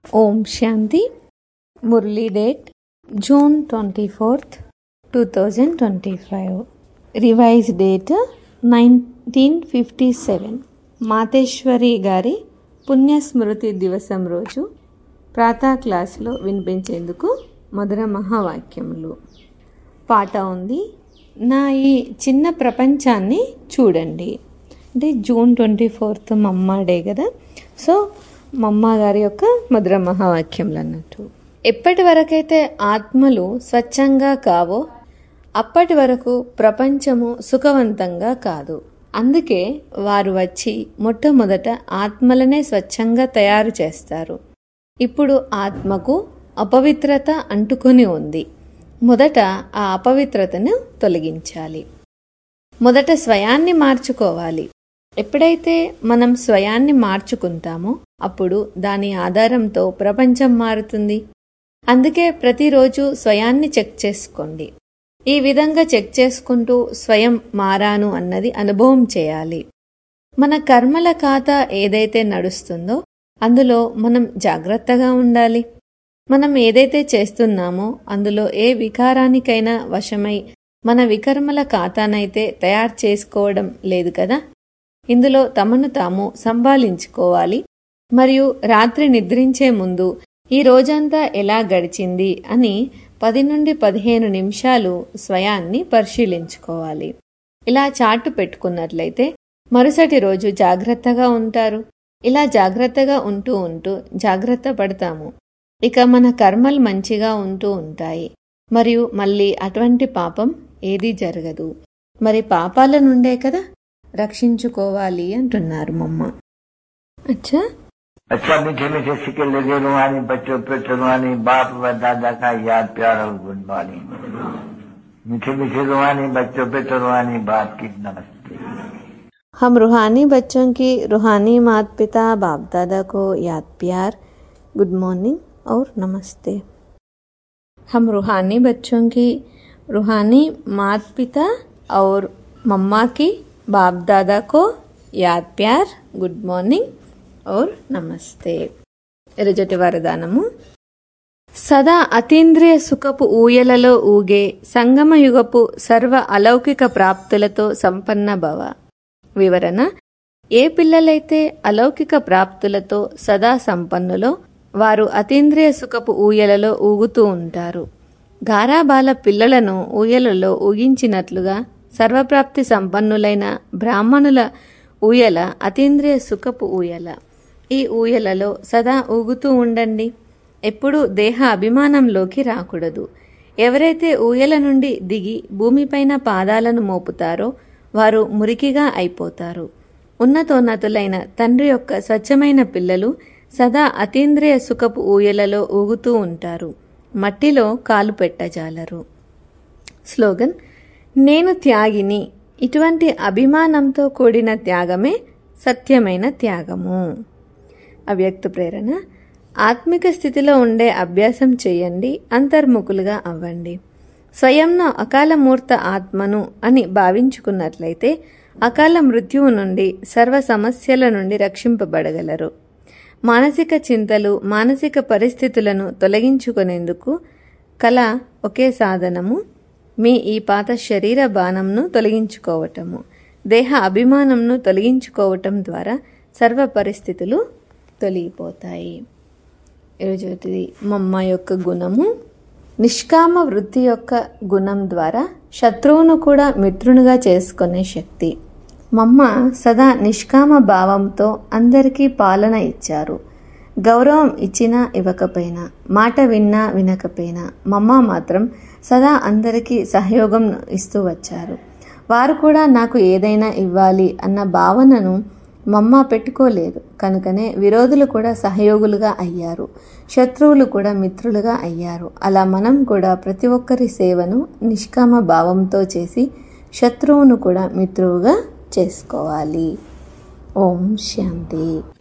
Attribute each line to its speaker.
Speaker 1: ఓం శాంతి Murali date June twenty fourth two thousand twenty five revise date nineteen fifty seven Mateshwari గారి పుణ్యస్మృతి దివసం రోజు ప్రాతः క్లాసులో వినిపించేందుకు మధుర మహావాక్యములు పాట ఉంది నా ఈ చిన్న ప్రపంచాన్ని చూడండి అంటే June twenty fourth Mamma day కదా సో మమ్మ గారి యొక్క మధుర మహావాక్యములు అన్నట్టు ఎప్పటి వరకైతే ఆత్మలు స్వచ్ఛంగా కావో అప్పటి వరకు ప్రపంచము సుఖవంతంగా కాదు అందుకే వారు వచ్చి మొట్టమొదట ఆత్మలనే స్వచ్ఛంగా తయారు చేస్తారు ఇప్పుడు ఆత్మకు అపవిత్రత అంటుకొని ఉంది మొదట ఆ అపవిత్రతను తొలగించాలి మొదట స్వయాన్ని మార్చుకోవాలి ఎప్పుడైతే మనం స్వయాన్ని మార్చుకుంటామో అప్పుడు దాని ఆధారంతో ప్రపంచం మారుతుంది అందుకే ప్రతిరోజు స్వయాన్ని చెక్ చేసుకోండి ఈ విధంగా చెక్ చేసుకుంటూ స్వయం మారాను అన్నది అనుభవం చేయాలి మన కర్మల ఖాతా ఏదైతే నడుస్తుందో అందులో మనం జాగ్రత్తగా ఉండాలి మనం ఏదైతే చేస్తున్నామో అందులో ఏ వికారానికైనా వశమై మన వికర్మల ఖాతానైతే తయారు చేసుకోవడం లేదు కదా ఇందులో తమను తాము సంభాళించుకోవాలి మరియు రాత్రి నిద్రించే ముందు ఈ రోజంతా ఎలా గడిచింది అని పది నుండి పదిహేను నిమిషాలు స్వయాన్ని పరిశీలించుకోవాలి ఇలా చాటు పెట్టుకున్నట్లయితే మరుసటి రోజు జాగ్రత్తగా ఉంటారు ఇలా జాగ్రత్తగా ఉంటూ ఉంటూ జాగ్రత్త పడతాము ఇక మన కర్మలు మంచిగా ఉంటూ ఉంటాయి మరియు మళ్ళీ అటువంటి పాపం ఏదీ జరగదు మరి పాపాల నుండే కదా రక్షించుకోవాలి అంటున్నారు మమ్మ అచ్చా
Speaker 2: अच्छा मीठे मीठे सिक्के लगे रुहानी बच्चों पे रुहानी बाप व दादा का याद प्यार और गुड मॉर्निंग मीठे मीठे रुहानी बच्चों पे रुहानी बाप की नमस्ते
Speaker 1: हम रूहानी बच्चों की रूहानी माता पिता बाप दादा को याद प्यार गुड मॉर्निंग और नमस्ते हम रूहानी बच्चों की रूहानी माता पिता और मम्मा की बाप दादा को याद प्यार गुड మార్నింగ్ और నమస్తే ఎరజటి వరదానము సదా అతీంద్రియ సుఖపు ఊయలలో ఊగే సంగమయుగపు సర్వ అలౌకిక ప్రాప్తులతో సంపన్న భవ వివరణ ఏ పిల్లలైతే అలౌకిక ప్రాప్తులతో సదా సంపన్నులో వారు అతీంద్రియ సుఖపు ఊయలలో ఊగుతూ ఉంటారు గారాబాల పిల్లలను ఊయలలో ఊగించినట్లుగా సర్వప్రాప్తి సంపన్నులైన బ్రాహ్మణుల ఊయల అతీంద్రియ సుఖపు ఊయల ఈ ఊయలలో సదా ఊగుతూ ఉండండి ఎప్పుడూ దేహ అభిమానంలోకి రాకూడదు ఎవరైతే ఊయల నుండి దిగి భూమిపైన పాదాలను మోపుతారో వారు మురికిగా అయిపోతారు ఉన్నతోన్నతులైన తండ్రి యొక్క స్వచ్ఛమైన పిల్లలు సదా అతీంద్రియ సుఖపు ఊయలలో ఊగుతూ ఉంటారు మట్టిలో కాలు పెట్టజాలరు స్లోగన్ నేను త్యాగిని ఇటువంటి అభిమానంతో కూడిన త్యాగమే సత్యమైన త్యాగము అవ్యక్త ప్రేరణ ఆత్మిక స్థితిలో ఉండే అభ్యాసం చేయండి అంతర్ముఖులుగా అవ్వండి స్వయంను అకాలమూర్త ఆత్మను అని భావించుకున్నట్లయితే అకాల మృత్యువు నుండి సర్వ సమస్యల నుండి రక్షింపబడగలరు మానసిక చింతలు మానసిక పరిస్థితులను తొలగించుకునేందుకు కళ ఒకే సాధనము మీ ఈ పాత శరీర బాణంను తొలగించుకోవటము దేహ అభిమానంను తొలగించుకోవటం ద్వారా సర్వ పరిస్థితులు తొలగిపోతాయి ఈరోజు మమ్మ యొక్క గుణము నిష్కామ వృత్తి యొక్క గుణం ద్వారా శత్రువును కూడా మిత్రునిగా చేసుకునే శక్తి మమ్మ సదా నిష్కామ భావంతో అందరికీ పాలన ఇచ్చారు గౌరవం ఇచ్చినా ఇవ్వకపోయినా మాట విన్నా వినకపోయినా మమ్మ మాత్రం సదా అందరికీ సహయోగం ఇస్తూ వచ్చారు వారు కూడా నాకు ఏదైనా ఇవ్వాలి అన్న భావనను మమ్మ పెట్టుకోలేదు కనుకనే విరోధులు కూడా సహయోగులుగా అయ్యారు శత్రువులు కూడా మిత్రులుగా అయ్యారు అలా మనం కూడా ప్రతి ఒక్కరి సేవను నిష్కామ భావంతో చేసి శత్రువును కూడా మిత్రువుగా చేసుకోవాలి ఓం శాంతి